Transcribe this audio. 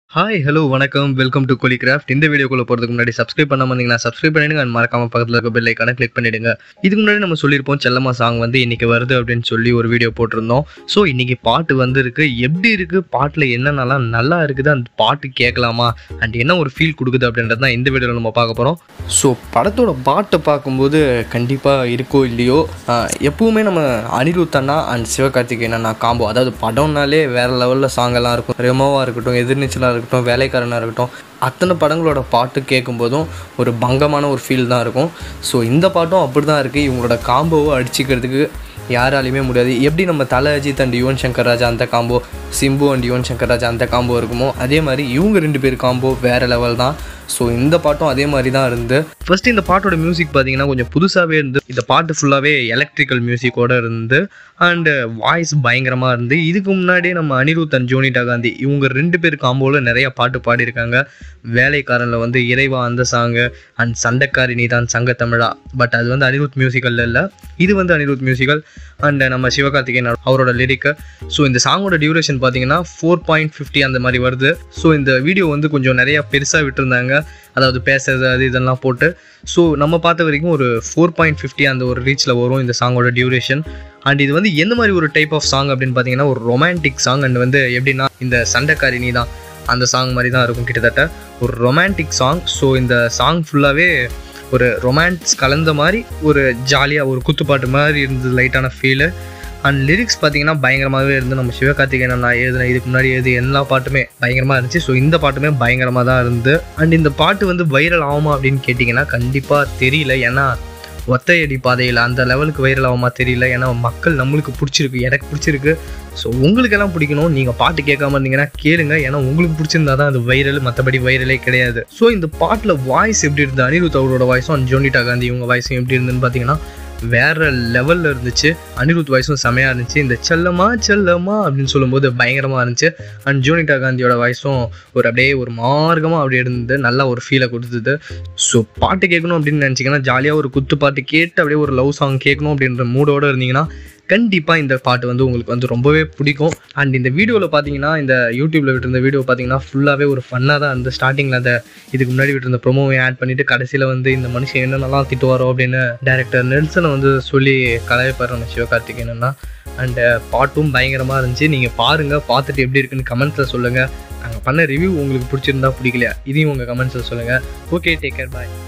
hi hello வணக்கம் welcome to கோலிகிராஃப்ட் இந்த வீடியோக்குள்ள போகிறதுக்கு முன்னாடி சப்ஸ்கிரைப் பண்ணாம இருந்தீங்கன்னா சப்ஸ்கிரைப் பண்ணிடுங்க and மறக்காம பக்கத்தில் இருக்க பெல் ஐக்கான கிளிக் பண்ணிடுங்க இதுக்கு முன்னாடி நம்ம சொல்லியிருப்போம் செல்லம்மா சாங் வந்து இன்னைக்கு வருது அப்படின்னு சொல்லி ஒரு வீடியோ போட்டிருந்தோம் ஸோ இன்னைக்கு பாட்டு வந்திருக்கு எப்படி இருக்கு பாட்டில் என்னென்னலாம் நல்லா இருக்குது அந்த பாட்டு கேட்கலாமா அண்ட் என்ன ஒரு ஃபீல் கொடுக்குது அப்படின்றது தான் இந்த வீடியோவில் நம்ம பார்க்க போகிறோம் ஸோ படத்தோட பாட்டை பார்க்கும்போது கண்டிப்பாக இருக்கோ இல்லையோ ஆஹ் எப்பவுமே நம்ம அனிருத் அண்ணா அண்ட் சிவகார்த்திகேயன் அண்ணா காம்போ அதாவது படம்னாலே வேற லெவலில் சாங்கெல்லாம் இருக்கும் ரெமோவாக இருக்கட்டும் எதிர்நீச்சலாக இருக்கட்டும் வேலைக்காரனாக இருக்கட்டும் அத்தனை படங்களோட பாட்டு கேட்கும்போதும் ஒரு பங்கமான ஒரு ஃபீல் தான் இருக்கும் ஸோ இந்த பாட்டும் அப்படி தான் இருக்குது இவங்களோட காம்போவை அடிச்சுக்கிறதுக்கு யாராலையுமே முடியாது எப்படி நம்ம தல அஜித் அண்ட் யுவன் சங்கர் ராஜா அந்த காம்போ சிம்பு அண்ட் யுவன் சங்கர் ராஜா அந்த காம்போ இருக்குமோ அதே மாதிரி இவங்க ரெண்டு பேர் காம்போ வேறு லெவல் தான் ஸோ இந்த பாட்டும் அதே மாதிரி தான் இருந்து ஃபர்ஸ்ட் இந்த பாட்டோட மியூசிக் பார்த்தீங்கன்னா கொஞ்சம் புதுசாகவே இருந்து இந்த பாட்டு ஃபுல்லாகவே எலக்ட்ரிக்கல் மியூசிக்கோட இருந்து அண்டு வாய்ஸ் பயங்கரமாக இருந்து இதுக்கு முன்னாடியே நம்ம அனிருத் அண்ட் ஜோனிடா காந்தி இவங்க ரெண்டு பேர் காம்போவில் நிறைய பாட்டு பாடியிருக்காங்க வேலைக்காரனில் வந்து இறைவா அந்த சாங்கு அண்ட் சண்டைக்காரி நீதான் சங்க தமிழா பட் அது வந்து அனிருத் மியூசிக்கல் இல்லை இது வந்து அனிருத் மியூசிக்கல் அண்ட் நம்ம சிவகார்த்திகேயன் அவரோட லிரிக்கு ஸோ இந்த சாங்கோட டியூரேஷன் பார்த்தீங்கன்னா ஃபோர் பாயிண்ட் ஃபிஃப்டி அந்த மாதிரி வருது ஸோ இந்த வீடியோ வந்து கொஞ்சம் நிறையா பெருசாக விட்டுருந்தாங்க அதாவது பேசுறது அது இதெல்லாம் போட்டு ஸோ நம்ம பார்த்த வரைக்கும் ஒரு ஃபோர் பாயிண்ட் ஃபிஃப்டி அந்த ஒரு ரீச்சில் வரும் இந்த சாங்கோட டியூரேஷன் அண்ட் இது வந்து எந்த மாதிரி ஒரு டைப் ஆஃப் சாங் அப்படின்னு பார்த்தீங்கன்னா ஒரு ரொமான்டிக் சாங் அண்ட் வந்து எப்படின்னா இந்த சண்டைக்காரி நீ தான் அந்த சாங் மாதிரி தான் இருக்கும் கிட்டத்தட்ட ஒரு ரொமான்டிக் சாங் ஸோ இந்த சாங் ஃபுல்லாகவே ஒரு ரொமான்ஸ் கலந்த மாதிரி ஒரு ஜாலியாக ஒரு குத்துப்பாட்டு மாதிரி இருந்தது லைட்டான ஃபீலு அண்ட் லிரிக்ஸ் பார்த்தீங்கன்னா பயங்கரமாகவே இருந்து நம்ம சிவகார்த்திகேயன் நான் எழுதின இதுக்கு முன்னாடி எழுதி எல்லா பாட்டுமே பயங்கரமாக இருந்துச்சு ஸோ இந்த பாட்டுமே பயங்கரமாக தான் இருந்து அண்ட் இந்த பாட்டு வந்து வைரல் ஆகுமா அப்படின்னு கேட்டிங்கன்னா கண்டிப்பாக தெரியல ஏன்னா ஒத்தையடி பாதையில் அந்த லெவலுக்கு வைரல் ஆகுமா தெரியல ஏன்னா மக்கள் நம்மளுக்கு பிடிச்சிருக்கு எனக்கு பிடிச்சிருக்கு ஸோ உங்களுக்கெல்லாம் பிடிக்கணும் நீங்கள் பாட்டு கேட்காம இருந்தீங்கன்னா கேளுங்க ஏன்னா உங்களுக்கு பிடிச்சிருந்தா தான் அது வைரல் மற்றபடி வைரலே கிடையாது ஸோ இந்த பாட்டில் வாய்ஸ் எப்படி இருந்தது அனிருத் அவரோட வாய்ஸும் அண்ட் ஜோனிடா காந்தி இவங்க வாய்ஸும் எப்படி இருந்துன்னு பார்த்தீங்கன்னா வேற லெவலில் இருந்துச்சு அனிருத் வாய்ஸும் செமையாக இருந்துச்சு இந்த செல்லமா செல்லமா அப்படின்னு சொல்லும்போது பயங்கரமாக இருந்துச்சு அண்ட் ஜோனிடா காந்தியோட வாய்ஸும் ஒரு அப்படியே ஒரு மார்க்கமாக அப்படி இருந்தது நல்லா ஒரு ஃபீலை கொடுத்தது ஸோ பாட்டு கேட்கணும் அப்படின்னு நினச்சிங்கன்னா ஜாலியாக ஒரு குத்து பாட்டு கேட்டு அப்படியே ஒரு லவ் சாங் கேட்கணும் அப்படின்ற மூடோடு இருந்தீங்கன்னா கண்டிப்பாக இந்த பாட்டு வந்து உங்களுக்கு வந்து ரொம்பவே பிடிக்கும் அண்ட் இந்த வீடியோவில் பார்த்தீங்கன்னா இந்த யூடியூப்பில் விட்டுருந்த வீடியோ பார்த்தீங்கன்னா ஃபுல்லாகவே ஒரு ஃபன்னாக தான் அந்த ஸ்டார்டிங்கில் அந்த இதுக்கு முன்னாடி விட்டுருந்த ப்ரொமோவை ஆட் பண்ணிவிட்டு கடைசியில் வந்து இந்த மனுஷன் என்னென்னலாம் திட்டுவாரோ அப்படின்னு டேரக்டர் நெல்சனை வந்து சொல்லி கலாய்ப்பார் நம்ம சிவகார்த்திகேயனா அண்டு பாட்டும் பயங்கரமாக இருந்துச்சு நீங்கள் பாருங்கள் பார்த்துட்டு எப்படி இருக்குன்னு கமெண்ட்ஸில் சொல்லுங்கள் நாங்கள் பண்ண ரிவ்யூ உங்களுக்கு பிடிச்சிருந்தா பிடிக்கலையா இதையும் உங்கள் கமெண்ட்ஸில் சொல்லுங்கள் ஓகே டேக் கேர் பாய்